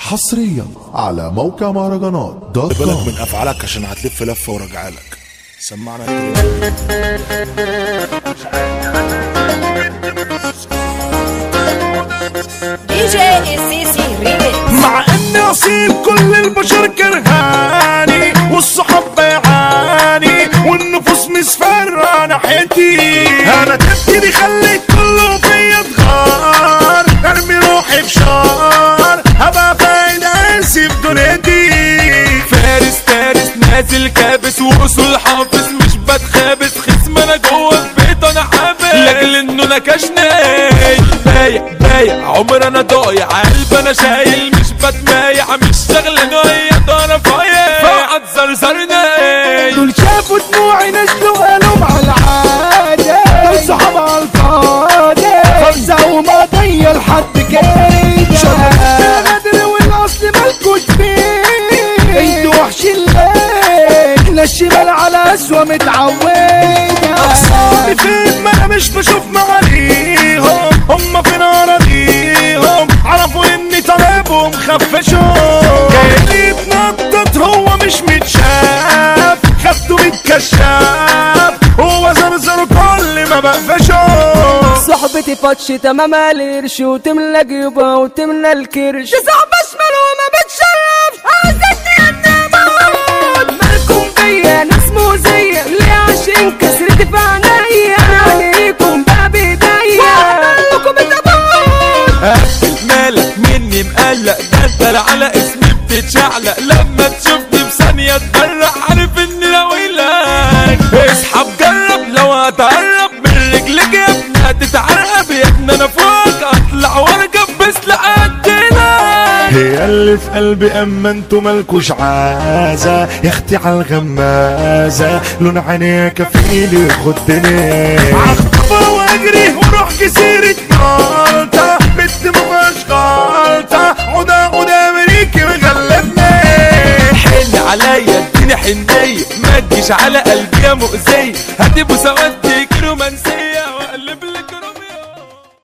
حصريا على موقع مهرجانات دوت بالك كوم من افعالك عشان هتلف لفه وراجعلك سمعنا التليفون دي جي السيسي ريميكس مع اني اصيل كل البشر كرهاني والصحاب بيعاني والنفوس مصفرة ناحيتي انا تفكيري خليت كله فيا اتغار ارمي روحي في شار هبقى فايد انسي في دنيتي فارس تارس نازل كابس واصول حافظ مش بتخابس خصم انا جوه البيت انا حابس لاجل انه نكشني بايع بايع عمر انا ضايع قلب انا شايل مش بتمايع مش شغل نوية انا فايع فقعد زرزرني دول شافوا دموعي نزلوا قالوا مع العادة دول صحاب على الفاضي خمسة ومضية لحد كده شباب غدر والاصل مالكوش فيه انتوا وحشين ليه لا الشمال على اسوأ متعودة اخساري فين ما انا مش بشوف معاليهم هم فين اراضيهم عرفوا اني طالبهم خفشوا جاي يتنطط هو مش متشاف خدته بالكشاف هو زرزر كل ما بقفشه صحبتي فتش تمام القرش وتملى جيبها وتملى الكرش صاحبة شمال وما بتشرف عاوزتني انا موت مالكم بيا ناس مؤذية ليه عشان كسرت في عينيا عليكم بقى بايديا وعمل لكم التابوت مالك مني مقلق ده انت على اسمي بتتشعلق لما تشوفني بثانية تبرق عارف اني لو إلك اسحب جرب لو هتقرب من رجلك يا ابني هتتعرقب يا ابني انا فوق اطلع واركب بس لقدنا هي اللي في قلبي اما انتوا مالكوش عازة يا اختي على الغمازة لون عينيها كفيل يخدني عخطبة واجري واروح جزيرة مالطا بنت مبقاش غلطة عدا عدا امريكي مغلبني حن عليا اديني حنية ما تجيش على قلبي يا مؤذية هتبقوا سواد رومانسية